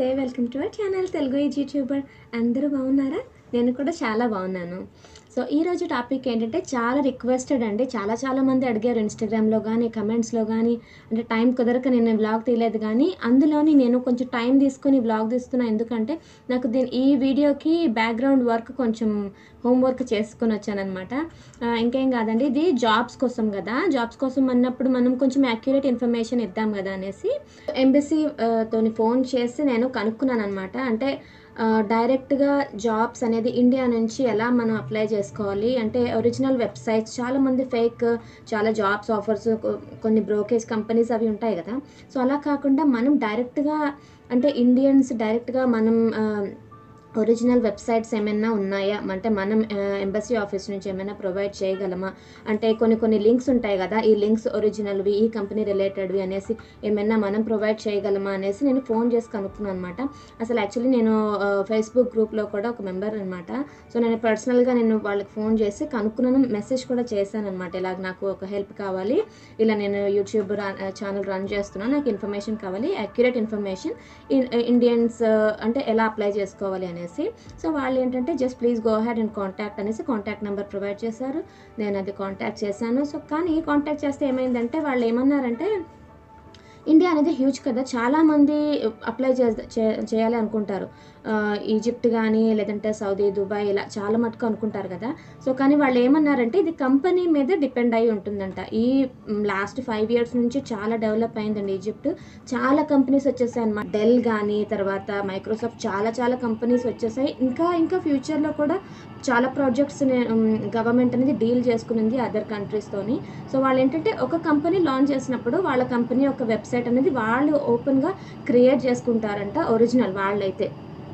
welcome to our channel Telugu is YouTuber అందరూ బాగున్నారా నేను కూడా చాలా బాగున్నాను సో ఈరోజు టాపిక్ ఏంటంటే చాలా రిక్వెస్టెడ్ అండి చాలా చాలా మంది అడిగారు ఇన్స్టాగ్రామ్లో కానీ కమెంట్స్లో కానీ అంటే టైం కుదరక నేను వ్లాగ్ తీయలేదు కానీ అందులోని నేను కొంచెం టైం తీసుకొని వ్లాగ్ తీస్తున్నా ఎందుకంటే నాకు దీని ఈ వీడియోకి బ్యాక్గ్రౌండ్ వర్క్ కొంచెం హోంవర్క్ చేసుకొని వచ్చానమాట ఇంకేం కాదండి ఇది జాబ్స్ కోసం కదా జాబ్స్ కోసం అన్నప్పుడు మనం కొంచెం యాక్యురేట్ ఇన్ఫర్మేషన్ ఇద్దాం కదా అనేసి ఎంబసీ తోని ఫోన్ చేసి నేను కనుక్కున్నాను అనమాట అంటే డైరెక్ట్గా జాబ్స్ అనేది ఇండియా నుంచి ఎలా మనం అప్లై చేసుకోవాలి అంటే ఒరిజినల్ వెబ్సైట్స్ చాలామంది ఫేక్ చాలా జాబ్స్ ఆఫర్స్ కొన్ని బ్రోకేజ్ కంపెనీస్ అవి ఉంటాయి కదా సో అలా కాకుండా మనం డైరెక్ట్గా అంటే ఇండియన్స్ డైరెక్ట్గా మనం ఒరిజినల్ వెబ్సైట్స్ ఏమైనా ఉన్నాయా అంటే మనం ఎంబసీ ఆఫీస్ నుంచి ఏమైనా ప్రొవైడ్ చేయగలమా అంటే కొన్ని కొన్ని లింక్స్ ఉంటాయి కదా ఈ లింక్స్ ఒరిజినల్వి ఈ కంపెనీ రిలేటెడ్వి అనేసి ఏమైనా మనం ప్రొవైడ్ చేయగలమా అనేసి నేను ఫోన్ చేసి కనుక్కున్నాను అనమాట అసలు యాక్చువల్లీ నేను ఫేస్బుక్ గ్రూప్లో కూడా ఒక మెంబర్ అనమాట సో నేను పర్సనల్గా నేను వాళ్ళకి ఫోన్ చేసి కనుక్కున్నాను మెసేజ్ కూడా చేశాను అనమాట ఇలాగ నాకు ఒక హెల్ప్ కావాలి ఇలా నేను యూట్యూబ్ ఛానల్ రన్ చేస్తున్నాను నాకు ఇన్ఫర్మేషన్ కావాలి అక్యురేట్ ఇన్ఫర్మేషన్ ఇండియన్స్ అంటే ఎలా అప్లై చేసుకోవాలి అనేసి సో వాళ్ళు ఏంటంటే just please go had and contact అనేసి కాంటాక్ట్ నెంబర్ ప్రొవైడ్ చేశారు నేను అది కాంటాక్ట్ చేశాను సో కానీ కాంటాక్ట్ చేస్తే ఏమైందంటే వాళ్ళు ఏమన్నారంటే ఇండియా అనేది హ్యూజ్ కదా చాలామంది అప్లై చే చేయాలి అనుకుంటారు ఈజిప్ట్ కానీ లేదంటే సౌదీ దుబాయ్ ఇలా చాలా మటుకు అనుకుంటారు కదా సో కానీ వాళ్ళు ఏమన్నారంటే ఇది కంపెనీ మీద డిపెండ్ అయి ఉంటుందంట ఈ లాస్ట్ ఫైవ్ ఇయర్స్ నుంచి చాలా డెవలప్ అయిందండి ఈజిప్ట్ చాలా కంపెనీస్ వచ్చేసాయి అనమాట డెల్ కానీ తర్వాత మైక్రోసాఫ్ట్ చాలా చాలా కంపెనీస్ వచ్చేసాయి ఇంకా ఇంకా ఫ్యూచర్లో కూడా చాలా ప్రాజెక్ట్స్ గవర్నమెంట్ అనేది డీల్ చేసుకునింది అదర్ కంట్రీస్తోని సో వాళ్ళు ఏంటంటే ఒక కంపెనీ లాంచ్ చేసినప్పుడు వాళ్ళ కంపెనీ ఒక వెబ్సైట్ అనేది వాళ్ళు ఓపెన్గా క్రియేట్ చేసుకుంటారంట ఒరిజినల్ వాళ్ళైతే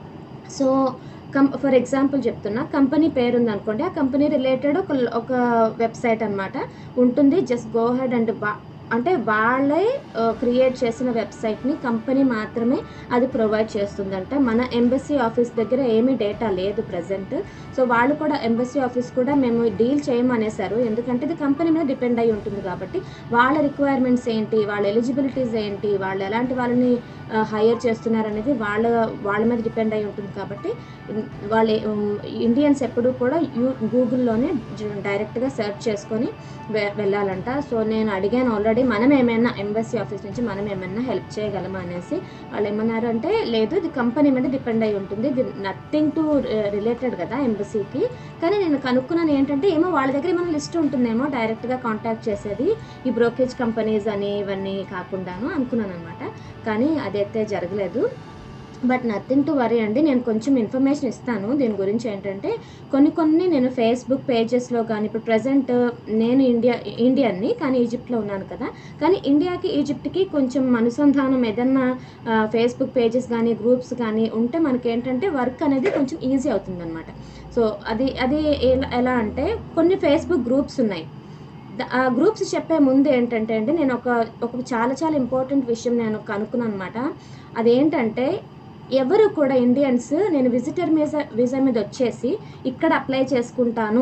సో కం ఫర్ ఎగ్జాంపుల్ చెప్తున్నా కంపెనీ పేరు ఉంది అనుకోండి ఆ కంపెనీ రిలేటెడ్ ఒక ఒక వెబ్సైట్ అనమాట ఉంటుంది జస్ట్ గో హెడ్ అండ్ బా అంటే వాళ్ళే క్రియేట్ చేసిన వెబ్సైట్ని కంపెనీ మాత్రమే అది ప్రొవైడ్ చేస్తుందంట మన ఎంబసీ ఆఫీస్ దగ్గర ఏమీ డేటా లేదు ప్రజెంట్ సో వాళ్ళు కూడా ఎంబసీ ఆఫీస్ కూడా మేము డీల్ చేయమనేసారు ఎందుకంటే ఇది కంపెనీ మీద డిపెండ్ అయి ఉంటుంది కాబట్టి వాళ్ళ రిక్వైర్మెంట్స్ ఏంటి వాళ్ళ ఎలిజిబిలిటీస్ ఏంటి వాళ్ళు ఎలాంటి వాళ్ళని హైయర్ చేస్తున్నారు అనేది వాళ్ళ వాళ్ళ మీద డిపెండ్ అయి ఉంటుంది కాబట్టి వాళ్ళ ఇండియన్స్ ఎప్పుడు కూడా యూ గూగుల్లోనే డైరెక్ట్గా సెర్చ్ చేసుకొని వెళ్ళాలంట సో నేను అడిగాను ఆల్రెడీ మనం ఏమైనా ఎంబసీ ఆఫీస్ నుంచి మనం ఏమైనా హెల్ప్ చేయగలమా అనేసి వాళ్ళు ఏమన్నారు అంటే లేదు ఇది కంపెనీ మీద డిపెండ్ అయి ఉంటుంది ఇది నథింగ్ టు రిలేటెడ్ కదా ఎంబసీకి కానీ నేను కనుక్కున్నాను ఏంటంటే ఏమో వాళ్ళ దగ్గర ఏమైనా లిస్ట్ ఉంటుందేమో డైరెక్ట్గా కాంటాక్ట్ చేసేది ఈ బ్రోకేజ్ కంపెనీస్ అని ఇవన్నీ కాకుండాను అనుకున్నాను అనమాట కానీ అదైతే జరగలేదు బట్ నథింగ్ టు వరీ అండి నేను కొంచెం ఇన్ఫర్మేషన్ ఇస్తాను దీని గురించి ఏంటంటే కొన్ని కొన్ని నేను ఫేస్బుక్ పేజెస్లో కానీ ఇప్పుడు ప్రజెంట్ నేను ఇండియా ఇండియన్ని కానీ ఈజిప్ట్లో ఉన్నాను కదా కానీ ఇండియాకి ఈజిప్ట్కి కొంచెం అనుసంధానం ఏదన్నా ఫేస్బుక్ పేజెస్ కానీ గ్రూప్స్ కానీ ఉంటే మనకి ఏంటంటే వర్క్ అనేది కొంచెం ఈజీ అవుతుందన్నమాట సో అది అది ఎలా అంటే కొన్ని ఫేస్బుక్ గ్రూప్స్ ఉన్నాయి ఆ గ్రూప్స్ చెప్పే ముందు ఏంటంటే అండి నేను ఒక ఒక చాలా చాలా ఇంపార్టెంట్ విషయం నేను కనుక్కున్నాను అనమాట అదేంటంటే ఎవరు కూడా ఇండియన్స్ నేను విజిటర్ వీసా వీసా మీద వచ్చేసి ఇక్కడ అప్లై చేసుకుంటాను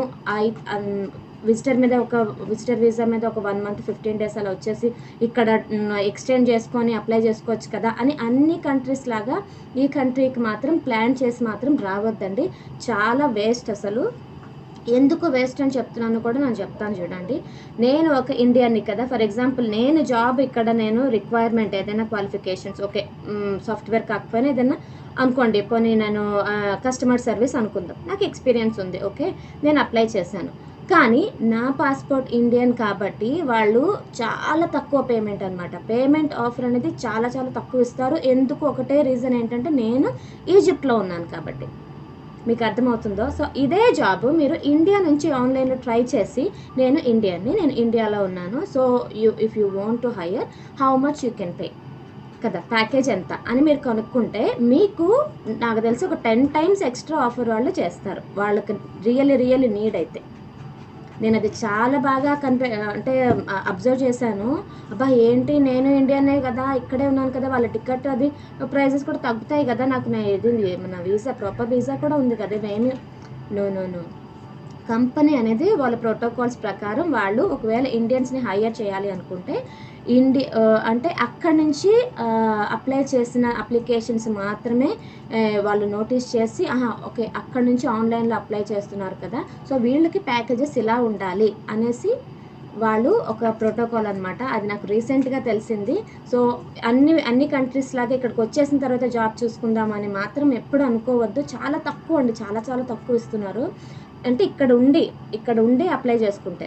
విజిటర్ మీద ఒక విజిటర్ వీసా మీద ఒక వన్ మంత్ ఫిఫ్టీన్ డేస్ అలా వచ్చేసి ఇక్కడ ఎక్స్టెండ్ చేసుకొని అప్లై చేసుకోవచ్చు కదా అని అన్ని కంట్రీస్ లాగా ఈ కంట్రీకి మాత్రం ప్లాన్ చేసి మాత్రం రావద్దండి చాలా వేస్ట్ అసలు ఎందుకు వేస్ట్ అని చెప్తున్నాను కూడా నేను చెప్తాను చూడండి నేను ఒక ఇండియన్ని కదా ఫర్ ఎగ్జాంపుల్ నేను జాబ్ ఇక్కడ నేను రిక్వైర్మెంట్ ఏదైనా క్వాలిఫికేషన్స్ ఓకే సాఫ్ట్వేర్ కాకపోయినా ఏదైనా అనుకోండి పోనీ నేను కస్టమర్ సర్వీస్ అనుకుందాం నాకు ఎక్స్పీరియన్స్ ఉంది ఓకే నేను అప్లై చేశాను కానీ నా పాస్పోర్ట్ ఇండియన్ కాబట్టి వాళ్ళు చాలా తక్కువ పేమెంట్ అనమాట పేమెంట్ ఆఫర్ అనేది చాలా చాలా తక్కువ ఇస్తారు ఎందుకు ఒకటే రీజన్ ఏంటంటే నేను ఈజిప్ట్లో ఉన్నాను కాబట్టి మీకు అర్థమవుతుందో సో ఇదే జాబ్ మీరు ఇండియా నుంచి ఆన్లైన్లో ట్రై చేసి నేను ఇండియన్ని నేను ఇండియాలో ఉన్నాను so you if you want to hire how much you can pay కదా ప్యాకేజ్ ఎంత అని మీరు కనుక్కుంటే మీకు నాకు తెలిసి ఒక టెన్ టైమ్స్ ఎక్స్ట్రా ఆఫర్ వాళ్ళు చేస్తారు వాళ్ళకి రియల్లీ రియల్లీ నీడ్ అయితే నేను అది చాలా బాగా కనిపే అంటే అబ్జర్వ్ చేశాను అబ్బా ఏంటి నేను ఇండియానే కదా ఇక్కడే ఉన్నాను కదా వాళ్ళ టికెట్ అది ప్రైజెస్ కూడా తగ్గుతాయి కదా నాకు నా ఇది మన వీసా ప్రాపర్ వీసా కూడా ఉంది కదా ఇవేమి నో నో నో కంపెనీ అనేది వాళ్ళ ప్రోటోకాల్స్ ప్రకారం వాళ్ళు ఒకవేళ ఇండియన్స్ని హైయర్ చేయాలి అనుకుంటే ఇండి ఆ, అంటే అక్కడి నుంచి అప్లై చేసిన అప్లికేషన్స్ మాత్రమే ఆ, వాళ్ళు నోటీస్ చేసి ఆహా ఓకే అక్కడి నుంచి ఆన్లైన్లో అప్లై చేస్తున్నారు కదా సో వీళ్ళకి ప్యాకేజెస్ ఇలా ఉండాలి అనేసి వాళ్ళు ఒక ప్రోటోకాల్ అనమాట అది నాకు రీసెంట్గా తెలిసింది సో అన్ని అన్ని కంట్రీస్ లాగా ఇక్కడికి వచ్చేసిన తర్వాత జాబ్ చూసుకుందామని మాత్రం ఎప్పుడు అనుకోవద్దు చాలా తక్కువ అండి చాలా చాలా తక్కువ ఇస్తున్నారు అంటే ఇక్కడ ఉండి ఇక్కడ ఉండి అప్లై చేసుకుంటే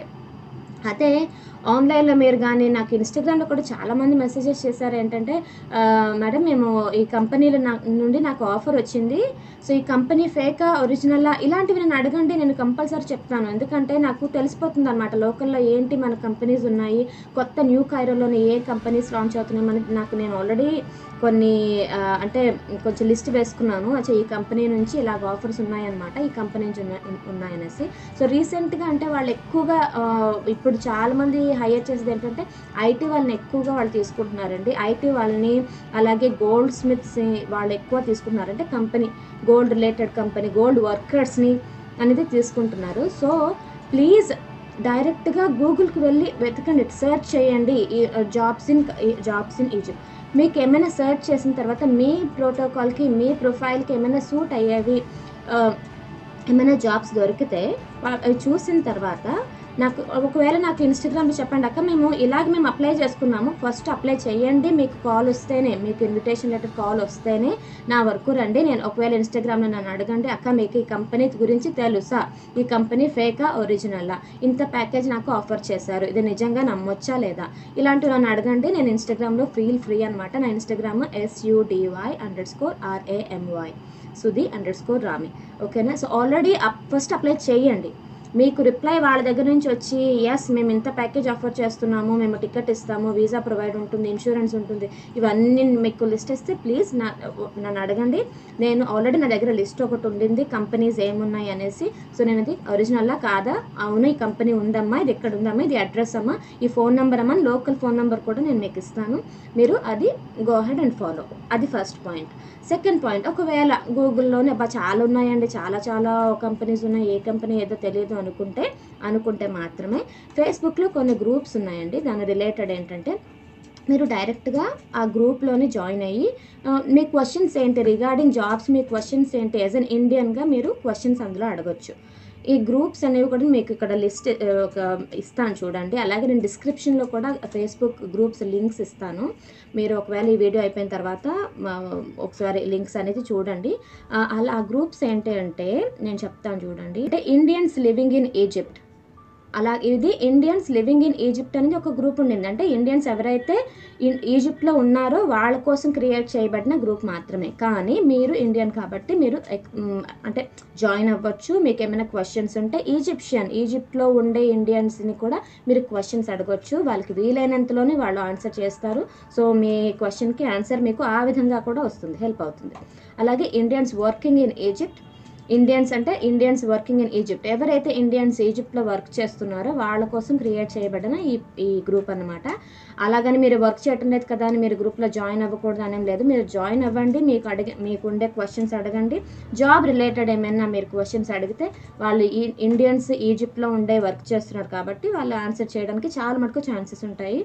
అదే ఆన్లైన్లో మీరు కానీ నాకు ఇన్స్టాగ్రామ్లో కూడా చాలామంది మెసేజెస్ చేశారు ఏంటంటే "ఆ, మేడం మేము ఈ కంపెనీల నా- నుండి నాకు ఆఫర్ వచ్చింది సో ఈ కంపెనీ ఫేకా ఒరిజినల్లా ఇలాంటివి నేను అడగండి నేను కంపల్సరీ చెప్తాను ఎందుకంటే నాకు తెలిసిపోతుంది అనమాట లోకల్లో ఏంటి మన కంపెనీస్ ఉన్నాయి కొత్త న్యూ కైరోలోని ఏ కంపెనీస్ లాంచ్ అవుతున్నాయి మనకి నాకు నేను ఆల్రెడీ కొన్ని ఆ, అంటే కొంచెం లిస్ట్ వేసుకున్నాను అచ్చా ఈ కంపెనీ నుంచి ఇలాగ ఆఫర్స్ ఉన్నాయన్నమాట ఈ కంపెనీ నుంచి ఉన్నాయి ఉన్నాయనేసి సో రీసెంట్గా అంటే వాళ్ళు ఎక్కువగా ఆ, ఇప్పుడు చాలామంది హైయర్ చేసేది ఏంటంటే ఐటీ వాళ్ళని ఎక్కువగా వాళ్ళు తీసుకుంటున్నారండి ఐటీ వాళ్ళని అలాగే గోల్డ్ స్మిత్స్ వాళ్ళు ఎక్కువ తీసుకుంటున్నారు అంటే company gold related company gold వర్కర్స్ని అనేది తీసుకుంటున్నారు సో ప్లీజ్ డైరెక్ట్గా గూగుల్కి వెళ్ళి వెతకండి సెర్చ్ చేయండి ఈ jobs in jobs in Egypt మీకు ఏమైనా సెర్చ్ చేసిన తర్వాత మీ ప్రోటోకాల్కి మీ ప్రొఫైల్కి ఏమైనా సూట్ అయ్యేవి ఆ, ఏమైనా జాబ్స్ దొరికితే వా- అవి చూసిన తర్వాత నాకు ఒకవేళ నాకు ఇన్స్టాగ్రామ్లో చెప్పండి అక్క మేము ఇలాగ మేము అప్లై చేసుకున్నాము ఫస్ట్ అప్లై చేయండి మీకు కాల్ వస్తేనే మీకు ఇన్విటేషన్ లెటర్ కాల్ వస్తేనే నా వరకు రండి నేను ఒకవేళ ఇన్స్టాగ్రామ్లో నన్ను అడగండి అక్క మీకు ఈ కంపెనీ గురించి తెలుసా ఈ కంపెనీ ఫేకా ఒరిజినల్లా ఇంత ప్యాకేజ్ నాకు ఆఫర్ చేశారు ఇది నిజంగా నమ్మొచ్చా లేదా ఇలాంటివి నన్ను అడగండి నేను ఇన్స్టాగ్రామ్లో ఫ్రీల్ ఫ్రీ అనమాట నా Instagram SUDY underscore RAMY Sudhi underscore Rami ఓకేనా so already up first apply చేయండి మీకు రిప్లై వాళ్ళ దగ్గర నుంచి వచ్చి ఎస్ మేము ఇంత ప్యాకేజ్ ఆఫర్ చేస్తున్నాము మేము టికెట్ ఇస్తాము వీసా ప్రొవైడ్ ఉంటుంది ఇన్సూరెన్స్ ఉంటుంది ఇవన్నీ మీకు లిస్ట్ ఇస్తే ప్లీజ్ నా నన్ను అడగండి నేను ఆల్రెడీ నా దగ్గర లిస్ట్ ఒకటి ఉండింది కంపెనీస్ ఏమున్నాయి అనేసి సో నేను అది ఒరిజినల్లా కాదా అవును ఈ కంపెనీ ఉందమ్మా ఇది ఎక్కడ ఉందమ్మా ఇది అడ్రస్ అమ్మా ఈ ఫోన్ నెంబర్ అమ్మా లోకల్ ఫోన్ నెంబర్ కూడా నేను మీకు ఇస్తాను మీరు అది గో హెడ్ అండ్ ఫాలో అది ఫస్ట్ పాయింట్ సెకండ్ పాయింట్ ఒకవేళ గూగుల్లోనే అబ్బా చాలా ఉన్నాయండి చాలా చాలా కంపెనీస్ ఉన్నాయి ఏ కంపెనీ ఏదో తెలియదు అనుకుంటే అనుకుంటే మాత్రమే ఫేస్బుక్లో కొన్ని గ్రూప్స్ ఉన్నాయండి దాని రిలేటెడ్ ఏంటంటే మీరు డైరెక్ట్గా ఆ గ్రూప్లోనే జాయిన్ అయ్యి ఆ, మీ క్వశ్చన్స్ ఏంటి రిగార్డింగ్ జాబ్స్ మీ క్వశ్చన్స్ ఏంటి యాజ్ అన్ ఇండియన్గా మీరు క్వశ్చన్స్ అందులో అడగొచ్చు ఈ గ్రూప్స్ అనేవి కూడా మీకు ఇక్కడ లిస్ట్ ఆ, ఒక ఇస్తాను చూడండి అలాగే నేను డిస్క్రిప్షన్లో కూడా ఫేస్బుక్ గ్రూప్స్ లింక్స్ ఇస్తాను మీరు ఒకవేళ ఈ వీడియో అయిపోయిన తర్వాత మా- ఒకసారి లింక్స్ అనేది చూడండి ఆ, అలా ఆ గ్రూప్స్ ఏంటి అంటే నేను చెప్తాను చూడండి అంటే ఇండియన్స్ లివింగ్ ఇన్ ఈజిప్ట్ అలా ఇది ఇండియన్స్ లివింగ్ ఇన్ ఈజిప్ట్ అనేది ఒక గ్రూప్ ఉండింది అంటే ఇండియన్స్ ఎవరైతే ఇన్ ఈజిప్ట్లో ఉన్నారో వాళ్ళ కోసం క్రియేట్ చేయబడిన గ్రూప్ మాత్రమే కానీ మీరు ఇండియన్ కాబట్టి మీరు ఎక్- మ్, అంటే జాయిన్ అవ్వచ్చు మీకు ఏమైనా క్వశ్చన్స్ ఉంటే ఈజిప్షియన్ ఈజిప్ట్లో ఉండే ఇండియన్స్ని కూడా మీరు క్వశ్చన్స్ అడగొచ్చు వాళ్ళకి వీలైనంతలోనే వాళ్ళు ఆన్సర్ చేస్తారు సో మీ క్వశ్చన్కి ఆన్సర్ మీకు ఆ విధంగా కూడా వస్తుంది హెల్ప్ అవుతుంది అలాగే Indians working in Egypt Indians అంటే ఇండియన్స్ వర్కింగ్ ఇన్ ఈజిప్ట్ ఎవరైతే ఇండియన్స్ ఈజిప్ట్లో వర్క్ చేస్తున్నారో వాళ్ళ కోసం క్రియేట్ చేయబడిన ఈ ఈ గ్రూప్ అన్నమాట అలాగని మీరు వర్క్ చేయటం లేదు కదా అని మీరు గ్రూప్లో జాయిన్ అవ్వకూడదు అనేం లేదు మీరు జాయిన్ అవ్వండి మీకు అడిగి మీకు ఉండే క్వశ్చన్స్ అడగండి జాబ్ రిలేటెడ్ ఏమైనా మీరు క్వశ్చన్స్ అడిగితే వాళ్ళు ఈ ఇండియన్స్ ఈజిప్ట్లో ఉండే వర్క్ చేస్తున్నారు కాబట్టి వాళ్ళు ఆన్సర్ చేయడానికి చాలా మటుకు ఛాన్సెస్ ఉంటాయి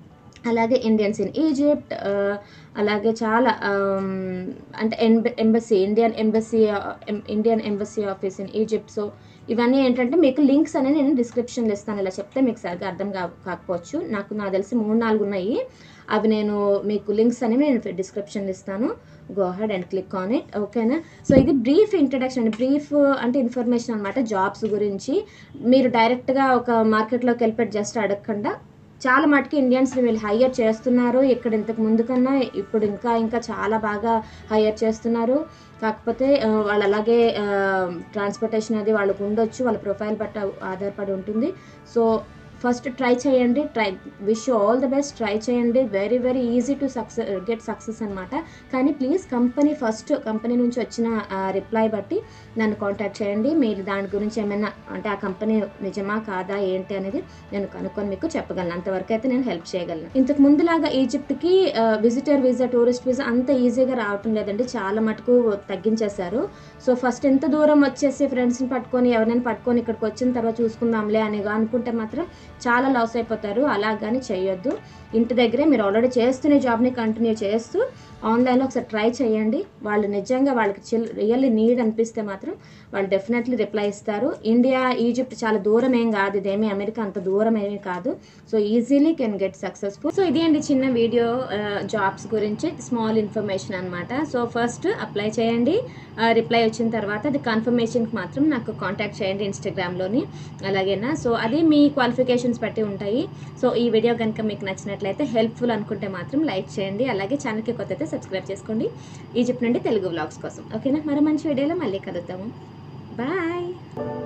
అలాగే ఇండియన్స్ ఇన్ ఈజిప్ట్ ఆ, అలాగే చాలా ఆమ్, అంటే embassy Indian embassy Indian embassy office in Egypt so ఇవన్నీ ఏంటంటే మీకు లింక్స్ అనేది నేను డిస్క్రిప్షన్లో ఇస్తాను ఇలా చెప్తే మీకు సరిగ్గా అర్థం కా కాకపోవచ్చు నాకు నాకు తెలిసి మూడు నాలుగు ఉన్నాయి అవి నేను మీకు లింక్స్ అనేవి నేను డిస్క్రిప్షన్లో ఇస్తాను go ahead and click on it ఓకేనా సో ఇది బ్రీఫ్ ఇంట్రడక్షన్ బ్రీఫ్ అంటే ఇన్ఫర్మేషన్ అనమాట జాబ్స్ గురించి మీరు డైరెక్ట్గా ఒక మార్కెట్లోకి వెళ్ళిపెట్టి జస్ట్ అడగకుండా చాలా మటుకు ఇండియన్స్ని వీళ్ళు హైయర్ చేస్తున్నారు ఇక్కడ ఇంతకు ముందు కన్నా ఇప్పుడు ఇంకా ఇంకా చాలా బాగా హైయర్ చేస్తున్నారు కాకపోతే ఆ, వాళ్ళు అలాగే ట్రాన్స్పోర్టేషన్ అది వాళ్ళకు ఉండొచ్చు వాళ్ళ ప్రొఫైల్ బట్ట ఆధారపడి ఉంటుంది సో ఫస్ట్ ట్రై చేయండి try wish all the best try చేయండి very very easy to success get success అనమాట కానీ ప్లీజ్ కంపెనీ ఫస్ట్ కంపెనీ నుంచి వచ్చిన రిప్లై బట్టి నన్ను కాంటాక్ట్ చేయండి మీరు దాని గురించి ఏమైనా అంటే ఆ కంపెనీ నిజమా కాదా ఏంటి అనేది నేను కనుక్కొని మీకు చెప్పగలను అంతవరకు అయితే నేను హెల్ప్ చేయగలను ఇంతకు ముందులాగా ఈజిప్ట్కి విజిటర్ వీసా టూరిస్ట్ వీసా అంత ఈజీగా రావటం లేదండి చాలా మటుకు తగ్గించేశారు సో ఫస్ట్ ఎంత దూరం వచ్చేసి ఫ్రెండ్స్ని పట్టుకొని ఎవరైనా పట్టుకొని ఇక్కడికి వచ్చిన తర్వాత చూసుకుందాంలే అని అనుకుంటే మాత్రం చాలా లాస్ అయిపోతారు అలాగని చేయొద్దు ఇంటి దగ్గరే మీరు ఆల్రెడీ చేస్తున్న జాబ్ని కంటిన్యూ చేస్తూ ఆన్లైన్లో ఒకసారి ట్రై చేయండి వాళ్ళు నిజంగా వాళ్ళకి చిల్ రియల్లీ నీడ్ అనిపిస్తే మాత్రం వాళ్ళు డెఫినెట్లీ రిప్లై ఇస్తారు ఇండియా ఈజిప్ట్ చాలా దూరం ఏం కాదు ఇదేమీ అమెరికా అంత దూరం ఏమీ కాదు so easily can get successful so ఇది అండి చిన్న వీడియో జాబ్స్ గురించి స్మాల్ ఇన్ఫర్మేషన్ అనమాట సో ఫస్ట్ అప్లై చేయండి రిప్లై వచ్చిన తర్వాత అది కన్ఫర్మేషన్కి మాత్రం నాకు కాంటాక్ట్ చేయండి ఇన్స్టాగ్రామ్లోని అలాగేనా సో అది మీ క్వాలిఫికేషన్స్ బట్టి ఉంటాయి సో ఈ వీడియో కనుక మీకు నచ్చినట్లయితే హెల్ప్ఫుల్ అనుకుంటే మాత్రం లైక్ చేయండి అలాగే ఛానల్కి కొత్త అయితే సబ్స్క్రైబ్ చేసుకోండి ఈజిప్ట్ నుండి తెలుగు వ్లాగ్స్ కోసం ఓకేనా మరో మంచి వీడియోలో మళ్ళీ కలుద్దాము బాయ్